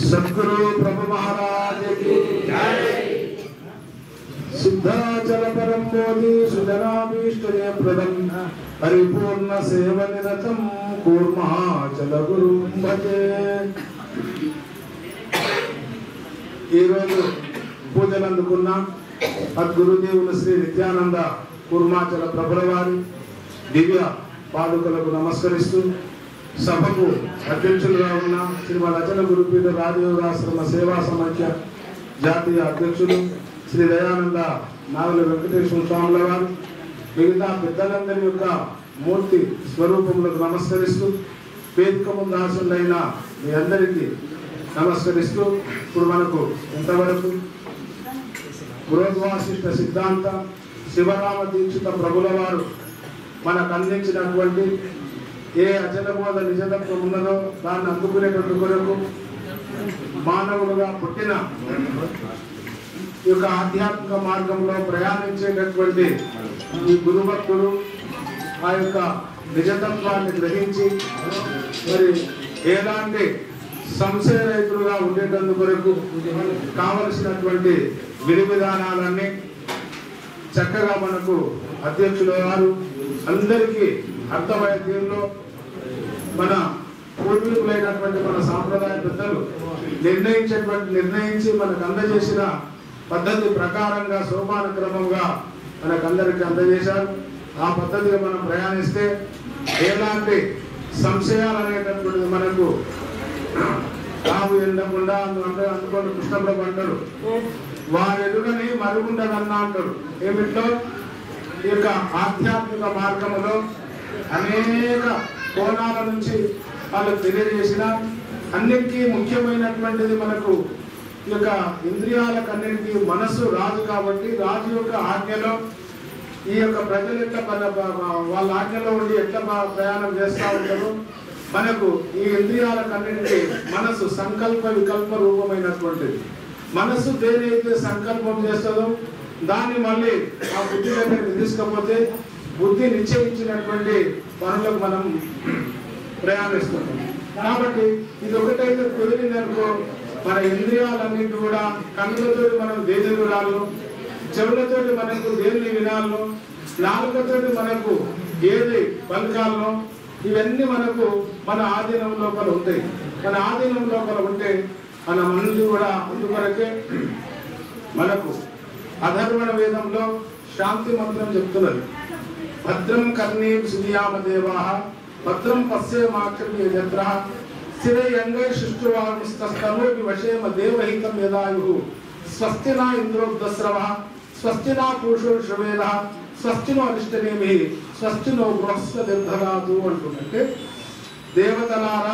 सदगुरु प्रभु महाराज की सिद्धाचल परम मोदी सुजनाभीष्टने प्रदम परिपूर्ण सेव निरतम కూర్మాచల గురు భజే ఈరోజు పూజలు అందుకున్న గురుదేవులు శ్రీ నిత్యానంద కూర్మాచల ప్రభుల వారి దివ్య పాదుకలకు నమస్కరిస్తూ సభకు అధ్యక్షులుగా ఉన్న శ్రీమద్ అచల గురుపీఠ రాజయోగాశ్రమ సేవా సమాఖ్య జాతీయ అధ్యక్షులు శ్రీ దయానంద నాగుల వెంకటేశ్వర స్వాముల వారు మిగతా పెద్దలందరి యొక్క మూర్తి స్వరూపములకు నమస్కరిస్తూ వేదిక ముందు ఆశులైన మీ అందరికీ నమస్కరిస్తూ ఇప్పుడు మనకు ఇంతవరకు బృహద్వాసిష్ట సిద్ధాంత శివరామ దీక్షిత ప్రభుల వారు మనకు అందించినటువంటి ఏ అచలబోధ నిజతత్వం ఉన్నదో దాన్ని అందుకునేటువంటి కొరకు మానవులుగా పుట్టిన ఈ యొక్క ఆధ్యాత్మిక మార్గంలో ప్రయాణించేటటువంటి ఈ గురుభక్తులు ఆ యొక్క నిజతత్వాన్ని గ్రహించి మరి ఎలాంటి సంశయ రైతులుగా ఉండేటందు కొరకు కావలసినటువంటి విధి విధానాలన్నీ చక్కగా మనకు అధ్యక్షుల వారు అందరికీ అర్థమయ్యే తీరులో మన పూర్వీకులైనటువంటి మన సాంప్రదాయ పెద్దలు నిర్ణయించేటువంటి నిర్ణయించి మనకు అందజేసిన పద్ధతి ప్రకారంగా సోపాన క్రమంగా మనకు అందరికి అందజేశారు ఆ పద్ధతిగా మనం ప్రయాణిస్తే ఎలాంటి సంశయాలు అనేటటువంటిది మనకు తాము వెళ్ళకుండా అంటే అందుకొని కృష్ణప్రభు అంటారు వారి ఎదుగని మరుగుండదన్నా అంటారు ఏమిట్లో ఈ యొక్క ఆధ్యాత్మిక మార్గములో అనేక కోణాల నుంచి వాళ్ళు తెలియజేసిన అన్నిటికీ ముఖ్యమైనటువంటిది మనకు ఈ యొక్క ఇంద్రియాలకన్నిటికీ మనసు రాజు కాబట్టి రాజు యొక్క ఆజ్ఞలో ఈ యొక్క ప్రజలు ఎట్లా మన- మన- వాళ్ళ ఆజ్ఞలో ఉండి ఎట్లా బా- ప్రయాణం చేస్తూ ఉంటారు మనకు ఈ ఇంద్రియాలకన్నిటికీ మనసు సంకల్ప వికల్ప రూపమైనటువంటిది మనసు దేనైతే సంకల్పం చేస్తుందో దాన్ని మళ్ళీ ఆ బుద్ధి దగ్గరికి తీసుకపోతే బుద్ధి నిశ్చయించినటువంటి పనులకు మనం ప్రయాణిస్తున్నాం కాబట్టి ఇది ఒకటైతే కుదిరిందనుకో మన ఇంద్రియాలన్నింటి కూడా కన్నులతో మనం దేని చూడాలో చెవులతోటి మనకు దేన్ని వినాలో నాలుకతోటి మనకు ఏది పలకాలనో ఇవన్నీ మనకు మన ఆధీనం లోపల ఉంటాయి మన ఆధీనం లోపల ఉంటే మన మనసు కూడా అందుకొరకే మనకు అధర్వణ వేదంలో శాంతి మంత్రం చెప్తున్నది భద్రం కర్ణీ సునియామ దేవా భద్రం పశ్యేమాక్షమి యత్ర స్థిరయంగై సృష్టివామిస్తస్తనోపి వశేమ దేవహితం యదాయు స్వస్తి నా ఇంద్రోదస్రవ స్వస్తి నా పురుషో శ్రవేద స్వస్తి నో అరిష్టనేమి స్వస్తి నో బృహస్పతిర్ధరాదు అంటున్నట్టే దేవతలారా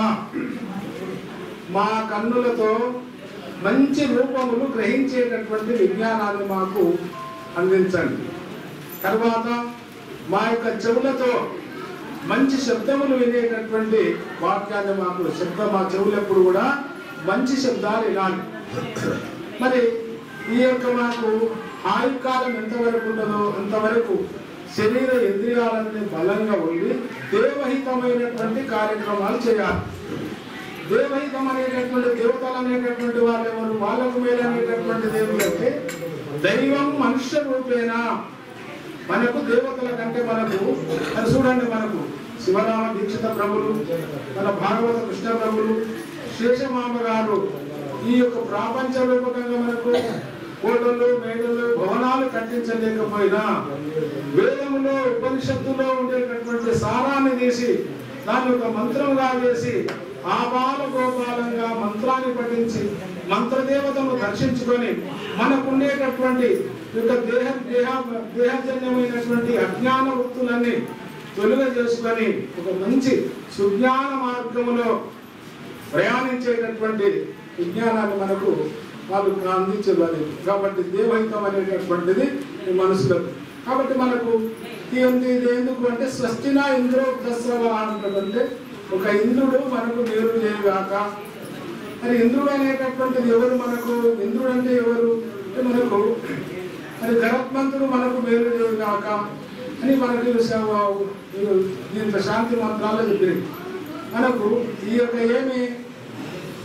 మా కన్నులతో మంచి రూపములు గ్రహించేటటువంటి విజ్ఞానాన్ని మాకు అందించండి తర్వాత మా యొక్క చెవులతో మంచి శబ్దములు వినేటటువంటి వాక్యాన్ని మాకు శబ్దం మా చెవులు ఎప్పుడు కూడా మంచి శబ్దాలు వినాలి మరి ఈ యొక్క మాకు ఆయుకాలం ఎంతవరకు ఉండదో అంతవరకు శరీర ఇంద్రియాలన్నీ బలంగా ఉండి దేవహితమైనటువంటి కార్యక్రమాలు చేయాలి దేవహితం అనేటటువంటి దేవతలు అనేటటువంటి వాళ్ళు ఎవరు వాళ్ళకు మేలు అనేటటువంటి దేవుడు అంటే దైవం మనుష్య రూపేణ మనకు దేవతల కంటే మనకు అది చూడండి మనకు శివరామ దీక్షిత ప్రభులు మన భాగవత కృష్ణ ప్రభులు శేషమామ గారు ఈ యొక్క ప్రాపంచ రూపకంగా మనకు కోటలు మేడలు భవనాలు కట్టించలేకపోయినా వేదములో ఉపనిషత్తులో ఉండేటటువంటి సారాన్ని తీసి దాన్ని ఒక మంత్రంగా వేసి ఆపాల గోపాలంగా మంత్రాన్ని పఠించి మంత్రదేవతను దర్శించుకొని మనకుండేటటువంటి యొక్క దేహ దేహ దేహజన్యమైనటువంటి అజ్ఞాన వృత్తులన్నీ తొలుగ చేసుకొని ఒక మంచి సుజ్ఞాన మార్గములో ప్రయాణించేటటువంటి విజ్ఞానాన్ని మనకు వాళ్ళు అందించవాలి కాబట్టి దేవహితం అనేటటువంటిది ఈ మనసులకు కాబట్టి మనకు ఈ ఉంది ఇది ఎందుకు అంటే స్వస్తిన ఇంద్రో దస్రవ అంటే ఒక ఇంద్రుడు మనకు మేలు చేయగాక మరి ఇంద్రుడు అనేటటువంటిది ఎవరు మనకు ఇంద్రుడు అంటే ఎవరు అంటే మనకు మరి గరత్మంతుడు మనకు మేలు చేయగాక అని మనకు స- దీంట్లో శాంతి మంత్రాలు చెప్పింది మనకు ఈ యొక్క ఏమి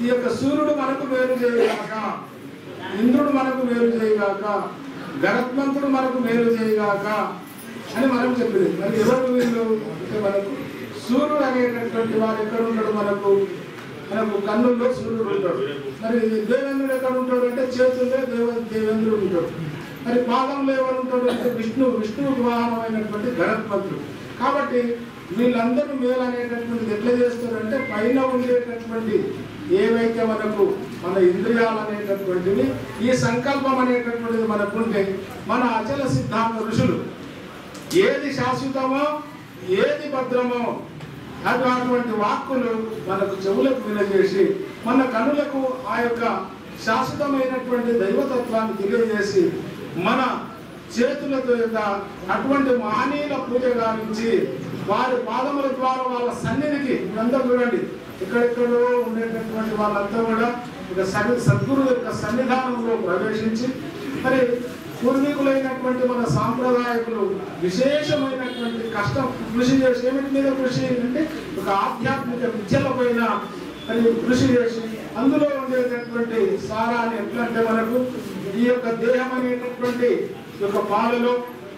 ఈ యొక్క సూర్యుడు మనకు మేలు చేయగాక ఇంద్రుడు మనకు మేలు చేయగాక గరత్మంతుడు మనకు మేలు చేయగాక అని మనం చెప్పింది మరి ఎవరు వీళ్ళు అంటే మనకు సూర్యుడు అనేటటువంటి వాడు ఎక్కడ ఉంటాడు మనకు మనకు కన్నుల్లో సూర్యుడు ఉంటాడు మరి దేవేంద్రుడు ఎక్కడ ఉంటాడు అంటే చేతుల్లో దేవ దేవేంద్రుడు ఉంటాడు మరి పాదంలో ఎవరు ఉంటాడు అంటే విష్ణు విష్ణువుకు వాహనమైనటువంటి గరత్మంతుడు కాబట్టి వీళ్ళందరూ మేలు అనేటటువంటిది ఎట్లా చేస్తారంటే పైన ఉండేటటువంటి ఏవైతే మనకు మన ఇంద్రియాలు అనేటటువంటివి ఈ సంకల్పం అనేటటువంటిది మనకుంటే మన అచల సిద్ధాంత ఋషులు ఏది శాశ్వతమో ఏది భద్రమో అటు అటువంటి వాక్కులు మనకు చెవులకు వినజేసి మన కనులకు ఆ యొక్క శాశ్వతమైనటువంటి దైవతత్వాన్ని తెలియజేసి మన చేతులతో యొక్క అటువంటి మహనీయుల పూజ గావించి వారి పాదముల ద్వారా వాళ్ళ సన్నిధికి ఇదంతా చూడండి ఎక్కడెక్కడో ఉండేటటువంటి వాళ్ళంతా కూడా ఒక సన్ని సద్గురు యొక్క సన్నిధానంలో ప్రవేశించి మరి పూర్వీకులైనటువంటి మన సాంప్రదాయకులు విశేషమైనటువంటి కష్టం కృషి చేసి ఏమిటి మీద కృషి అంటే ఒక ఆధ్యాత్మిక విద్యల పైన మరి కృషి చేసి అందులో ఉండేటటువంటి సారాన్ని ఎట్లా అంటే మనకు ఈ యొక్క దేహం అనేటటువంటి ఈ యొక్క పాలలో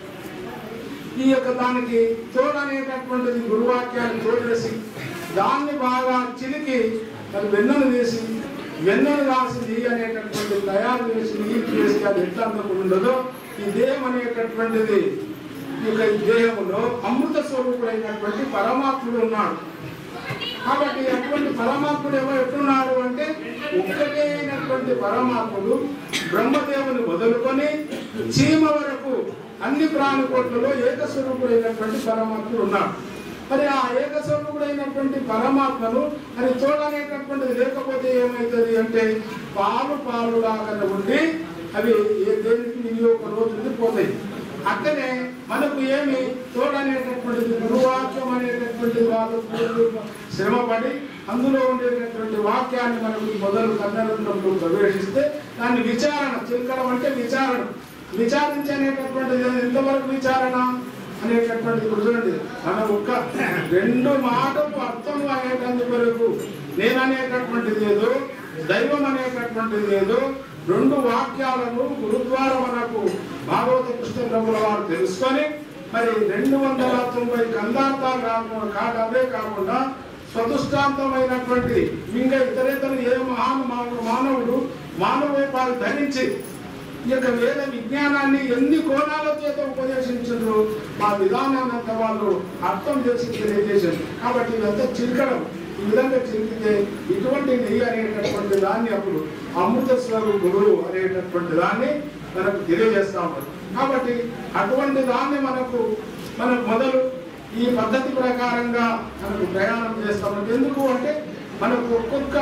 ఈ యొక్క దానికి తోడనేటటువంటిది గురువాక్యాన్ని తోడేసి దాన్ని బాగా చిలికి మరి వెన్నను వేసి వెన్నను రాసి నెయ్యి అనేటటువంటి తయారు చేసి నీరు చేసి అది ఎట్లా అందకుండా ఉండదో ఈ దేహం అనేటటువంటిది ఈ యొక్క ఈ దేహంలో అమృత స్వరూపుడైనటువంటి పరమాత్ముడు ఉన్నాడు కాబట్టి అటువంటి పరమాత్ముడు ఎవరు ఎట్టున్నాడు అంటే ఒక్కటే అయినటువంటి పరమాత్ముడు బ్రహ్మదేవుని మొదలుకొని చీమ వరకు అన్ని ప్రాణికోట్లలో ఏకస్వరూపుడైనటువంటి పరమాత్ముడు ఉన్నాడు మరి ఆ ఏకస్వరూపుడైనటువంటి పరమాత్మను అది చూడనేటటువంటిది లేకపోతే ఏమవుతుంది అంటే పాలు పాలు లాగా ఉండి అవి ఏ దేనికి వినియోగ రోజు ఉండిపోతాయి అక్కడే మనకు ఏమి తోడనేటటువంటిది గురువాక్యం అనేటటువంటి వాళ్ళు పూర్వీకులు శ్రమపడి అందులో ఉండేటటువంటి వాక్యాన్ని మనకు మొదలు కన్నడంలో ప్రవేశిస్తే దాన్ని విచారణ చిలకడం అంటే విచారణ విచారించనేటటువంటిది ఎంతవరకు విచారణ అనేటటువంటిది ఇప్పుడు చూడండి మన ఒక్క రెండు మాటలు అర్థం అయ్యేటందుకు వరకు నేను అనేటటువంటిది ఏదో దైవం అనేటటువంటిది ఏదో రెండు వాక్యాలను గురుద్వార మనకు భాగవత కృష్ణబ్రహ్మల వారు తెలుసుకొని మరి రెండు వందల తొంభై కందార్థాలు కాకుండా కాక అవే కాకుండా స్వతుష్టాంతమైనటువంటి ఇంకా ఇతరేతరు ఏ మహాన్ మానవుడు మానవుడు మానవోపాలు ధరించి ఈ యొక్క వేద విజ్ఞానాన్ని ఎన్ని కోణాల చేత ఉపదేశించారు మా విధానాన్ని అంతా వాళ్ళు అర్థం చేసి తెలియజేశారు కాబట్టి ఇదంతా చిరకడం ఈ విధంగా చిరికితే ఇటువంటి నెయ్యి అనేటటువంటి దాన్ని అప్పుడు అమృత స్వరూపుడు అనేటటువంటి దాన్ని మనకు తెలియజేస్తా ఉన్నారు కాబట్టి అటువంటి దాన్ని మనకు మనకు మొదలు ఈ పద్ధతి ప్రకారంగా మనకు ప్రయాణం చేస్తాం ఎందుకు అంటే మనకు ఒక్కొక్క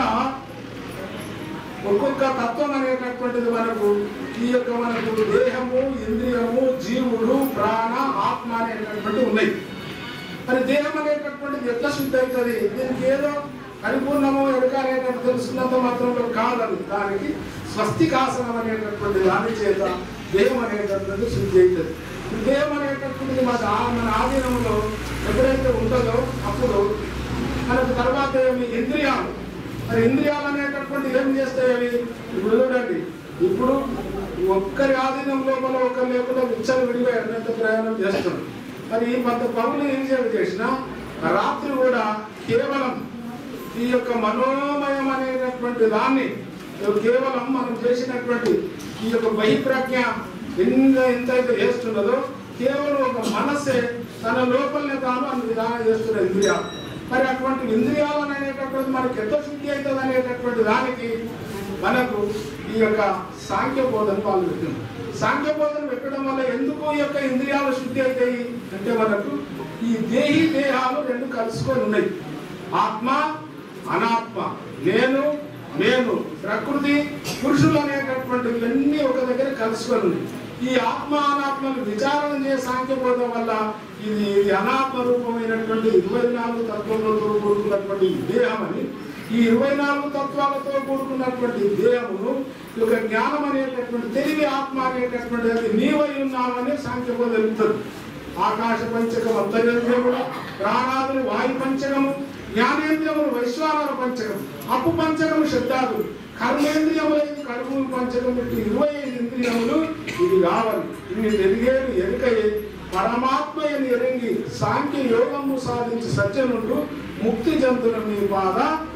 ఒక్కొక్క తత్వం అనేటటువంటిది మనకు ఈ యొక్క మనకు దేహము ఇంద్రియము జీవుడు ప్రాణ ఆత్మ అనేటటువంటి ఉన్నాయి మరి దేహం అనేటటువంటిది ఎట్లా శుద్ధి అవుతుంది దీనికి ఏదో పరిపూర్ణము ఎరుక అనేటటువంటి తెలుసుకున్నంత మాత్రంలో కాదని దానికి స్వస్తికాసనం అనేటటువంటి దాని చేత దేహం అనేటటువంటిది శుద్ధి అవుతుంది ఈ దేహం అనేటటువంటిది మన ఆ- మన ఆధీనంలో ఎప్పుడైతే ఉంటుందో అప్పుడు మనకు తర్వాత ఏమి ఇంద్రియాలు మరి ఇంద్రియాలు అనేటటువంటి ఏం చేస్తాయి అవి ఇప్పుడు చూడండి ఇప్పుడు ఒక్కరి ఆధీనం లోపల ఒకరు లేకుండా విచ్చలు విడిగా ఎన్నెంత ప్రయాణం చేస్తున్నాడు మరి ఈ కొంత పనులు ఏం చేయాలి చేసినా రాత్రి కూడా కేవలం ఈ యొక్క మనోమయం అనేటటువంటి దాన్ని కేవలం మనం చేసినటువంటి ఈ యొక్క బహిప్రజ్ఞ ఎంత ఎంత అయితే చేస్తున్నదో కేవలం ఒక మనస్సే తన లోపలనే తాను అన్ని విధానం చేస్తున్న ఇంద్రియాలు మరి అటువంటి ఇంద్రియాలు అనేటటువంటి మనకి ఎంత శుద్ధి అవుతుంది అనేటటువంటి దానికి మనకు ఈ యొక్క సాంఖ్య బోధన వాళ్ళు పెట్టింది సాంఖ్య బోధన పెట్టడం వల్ల ఎందుకు ఈ యొక్క ఇంద్రియాలు శుద్ధి అవుతాయి అంటే మనకు ఈ దేహి దేహాలు రెండు కలుసుకొని ఉన్నాయి ఆత్మ అనాత్మ నేను నేను ప్రకృతి పురుషులు అనేటటువంటివి అన్నీ ఒక దగ్గర కలుసుకొని ఉన్నాయి ఈ ఆత్మ అనాత్మను విచారణ చేసే సాంఖ్యబోధం వల్ల ఇది ఇది అనాత్మ రూపమైనటువంటి ఇరవై నాలుగు తత్వములతో కూడుకున్నటువంటి ఈ దేహం అని ఈ ఇరవై నాలుగు తత్వాలతో కూడుకున్నటువంటి దేహమును ఈ యొక్క జ్ఞానం అనేటటువంటి తెలివి ఆత్మ అనేటటువంటి అది నీవై ఉన్నావని సాంఖ్యబోధ తెలుపుతుంది ఆకాశ పంచకం అంతర్జన్యముడు ప్రాణాదులు వాయు పంచకము జ్ఞానేంద్రియములు వైశ్వానర పంచకం అప్పు పంచకము శబ్దాలు కర్మేంద్రియములైన కడుపు పంచకం ఇటు ఇరవై ఐదు ఇంద్రియములు ఇది కావాలి ఇన్ని ఎరిగేలు ఎరుకయే పరమాత్మ అని ఎరింగి సాంఖ్య యోగము సాధించి సజ్జనుడు ముక్తి జంతును నీ బాధ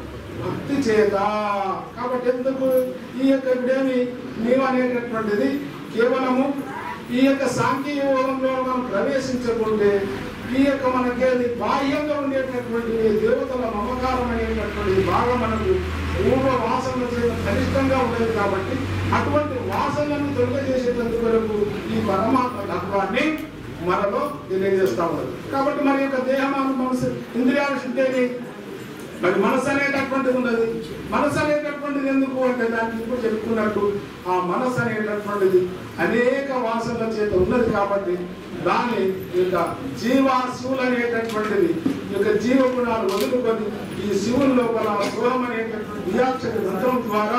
భక్తి చేత కాబట్టి ఎందుకు ఈ యొక్క ఇప్పుడేమి నీవు అనేటటువంటిది కేవలము ఈ యొక్క సాంఖ్య యోగంలో మనం ప్రవేశించకుంటే ఈ యొక్క మనకేది బాహ్యంగా ఉండేటటువంటి దేవతల మమకారం అనేటటువంటి బాగా మనకు పూర్వ వాసనల చేత కనిష్టంగా ఉండేది కాబట్టి అటువంటి వాసనలను తొలగజేసేటందుకు వరకు ఈ పరమాత్మ తత్వాన్ని మనలో తెలియజేస్తా ఉన్నది కాబట్టి మరి యొక్క దేహమాన మనసు ఇంద్రియాల శుద్ధి మరి మనసు అనేటటువంటిది ఉన్నది మనసు అనేటటువంటిది ఎందుకు అంటే దానికి ఇప్పుడు చెప్పుకున్నట్టు ఆ మనసు అనేటటువంటిది అనేక వాసనల చేత ఉన్నది కాబట్టి దాన్ని ఈ యొక్క జీవ శివులు అనేటటువంటిది ఈ యొక్క జీవ గుణాలు వదులుకొని ఈ శివుని లోపల శివం అనేటటువంటి వియాక్షరి మంత్రం ద్వారా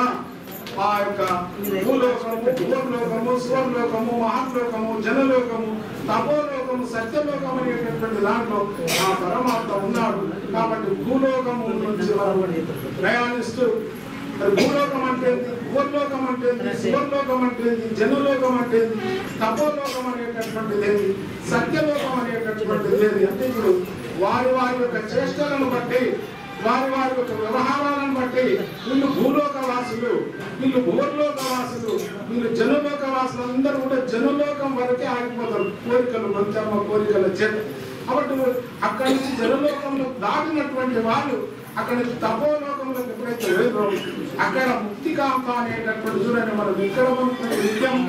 ఆ యొక్క భూలోకము భూలోకము సువర్లోకము మహర్లోకము జనలోకము తపోలోకము సత్యలోకం అనేటటువంటి దాంట్లో ఆ పరమాత్మ ఉన్నాడు కాబట్టి భూలోకము నుంచి మనం ప్రయాణిస్తూ మరి భూలోకం అంటే ఏంటి? భూలోకం అంటే ఏంటి? సువర్లోకం అంటే ఏంటి? జనలోకం అంటే ఏంటి? తపోలోకం అనేటటువంటిది ఏంటి సత్యలోకం అనేటటువంటిది ఏంటి అంటే ఇప్పుడు వారి వారి యొక్క చేష్టలను బట్టి వారి వారి యొక్క వ్యవహారాలను బట్టి వీళ్ళు భూలోక వాసులు వీళ్ళు భూలోక వాసులు వీళ్ళు జనలోక వాసులు అందరూ కూడా జనలోకం వరకే ఆగిపోతారు కోరికలు పంచమ్మ కోరికల చేత కాబట్టి అక్కడి నుంచి జనలోకంలో దాటినటువంటి వాళ్ళు అక్కడ నుంచి తపోలోకంలోకి ఎప్పుడైతే వెళ్ళరో అక్కడ ముక్తికాంత అనేటటువంటి చూడండి మనం ఎక్కడ మనం నిత్యం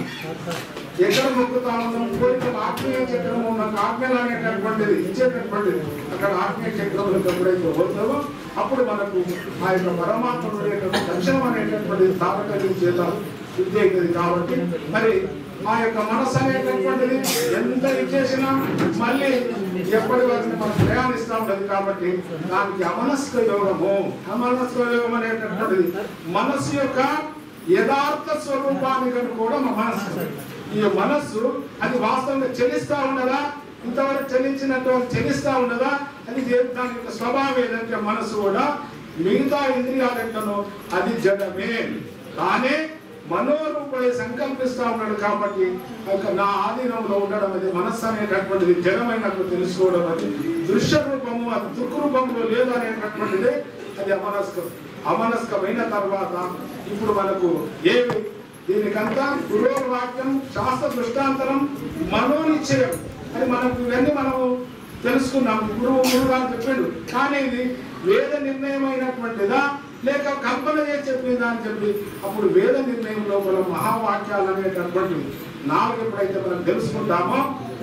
ఎక్కడ మొక్కుతా ఉన్నాం కోరికలు ఆత్మీయ చక్రం ఉన్న ఆత్మీయులు అనేటటువంటిది ఇచ్చేటటువంటిది అక్కడ ఆత్మీయ చక్రంలోకి ఎప్పుడైతే పోతామో అప్పుడు మనకు ఆ యొక్క పరమాత్మ ఉండేటువంటి దర్శనం అనేటటువంటిది తారకం చేత ఉద్యోగది కాబట్టి మరి ఆ యొక్క మనసు అనేటటువంటిది ఎంత ఇచ్చేసినా మళ్ళీ ఎప్పటి వరకు మనం ప్రయాణిస్తూ ఉండదు కాబట్టి దానికి అమనస్క యోగము అమనస్క యోగం అనేటటువంటిది మనస్సు యొక్క యథార్థ స్వరూపాన్ని కనుక కూడా మన మనస్సు ఈ మనస్సు అది వాస్తవంగా చెలిస్తా ఉండదా ఇంతవరకు చెల్లించినట్టు చెల్లిస్తా ఉండదా అది దే- దాని యొక్క స్వభావం ఏదంటే మనస్సు కూడా మిగతా ఇంద్రియాలు ఎట్లనో అది జడమే కానీ మనోరూపై సంకల్పిస్తా ఉన్నాడు కాబట్టి ఆ యొక్క నా ఆధీనంలో ఉండడం అది మనస్సు అనేటటువంటిది జడమైనట్టు తెలుసుకోవడం అది దృశ్య రూపము అది దృక్రూపంలో లేదు అనేటటువంటిది అది అమనస్కం అమనస్కమైన తర్వాత ఇప్పుడు మనకు ఏమి దీనికంతా గురువు వాక్యం శాస్త్ర దృష్టాంతరం మనోనిశ్చయం అది మనకు ఇవన్నీ మనము తెలుసుకున్నాం గురువు గురువు అని చెప్పిండు కానీ ఇది వేద నిర్ణయమైనటువంటిదా లేక కల్పన చేసి చెప్పిందా అని చెప్పి అప్పుడు వేద నిర్ణయం లోపల మహావాక్యాలు అనేటటువంటివి నాలుగు ఎప్పుడైతే మనం తెలుసుకుంటామో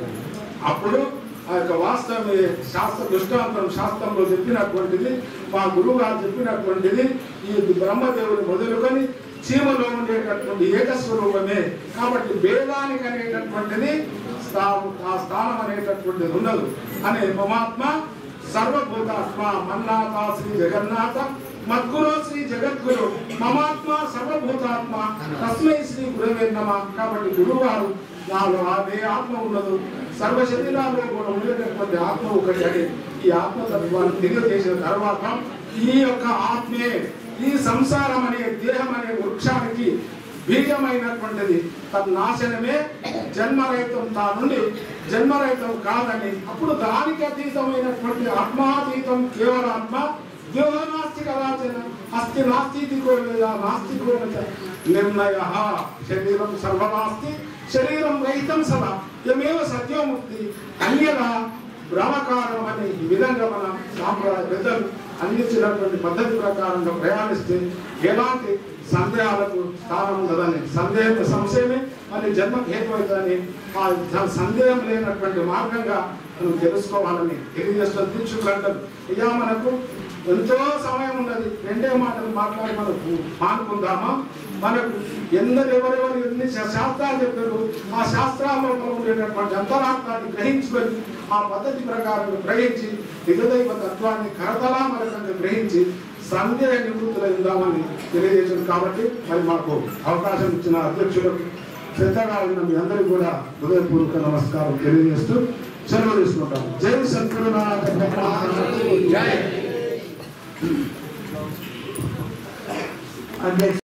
అప్పుడు ఆ యొక్క వాస్తవం శాస్త్ర దృష్టాంతం శాస్త్రంలో చెప్పినటువంటిది మా గురువు గారు చెప్పినటువంటిది ఈ బ్రహ్మదేవుని మొదలుకొని చీమలో ఉండేటటువంటి ఏకస్వరూపమే కాబట్టి వేదానికి అనేటటువంటిది స్థా- ఆ స్థానం అనేటటువంటిది ఉండదు అనే పరమాత్మ సర్వభూతాత్మ మన్నాథ శ్రీ జగన్నాథ మద్గురు శ్రీ జగద్గురు మమాత్మ సర్వభూతాత్మ తస్మై శ్రీ గురవే నమ కాబట్టి గురువారు నాలో అదే ఆత్మ ఉన్నదు సర్వ శరీరాల్లో కూడా ఉండేటటువంటి ఆత్మ ఒకటి అని ఈ ఆత్మతత్వాన్ని తెలియజేసిన తర్వాత ఈ యొక్క ఆత్మే ఈ సంసారం అనే దేహం అనే వృక్షానికి బీజమైనటువంటిది తన్నాశనమే జన్మరహితం తా నుండి జన్మరహితం కాదని అప్పుడు దానికి అతీతమైనటువంటి ఆత్మాతీతం కేవల ఆత్మ దేహ నాస్తి కదాచన అస్తి నాస్తికో లేదా నాస్తికో చ నిర్ణయ శరీరం సర్వనాస్తి శరీరం రహితం సదా యమేవ సత్యోముక్తి అన్యదా భ్రమకారం అనే ఈ విధంగా మన సాంప్రదాయ పెద్దలు అందించినటువంటి పద్ధతి ప్రకారంగా ప్రయాణిస్తే ఎలాంటి సందేహాలకు స్థానం ఉండదని సందేహం సంశయమే మరి జన్మ హేతువైతుందని ఆ ద- సందేహం లేనటువంటి మార్గంగా మనం తెలుసుకోవాలని తెలియజేస్తూ దీక్షకులు అంటారు అయ్యా మనకు ఎంతో సమయం ఉన్నది రెండే మాటలు మాట్లాడి మనకు మానుకుందామా మనకు ఎందరు ఎవరెవరు ఎన్ని శా- శాస్త్రాలు చెప్పారు ఆ శాస్త్రాల్లో ఉండేటటువంటి అంతరార్థాన్ని గ్రహించుకొని ఆ పద్ధతి ప్రకారం గ్రహించి దిగదైవ తత్వాన్ని కరతలా మరకంగా గ్రహించి సందేహ నివృత్తులు ఉందామని తెలియజేసింది కాబట్టి మరి మాకు అవకాశం ఇచ్చిన అధ్యక్షులకు శ్రద్ధగా ఉన్న మీ అందరికీ కూడా హృదయపూర్వక నమస్కారం తెలియజేస్తూ సెలవు తీసుకుంటాం జై సంకరుణ జై అధ్యక్ష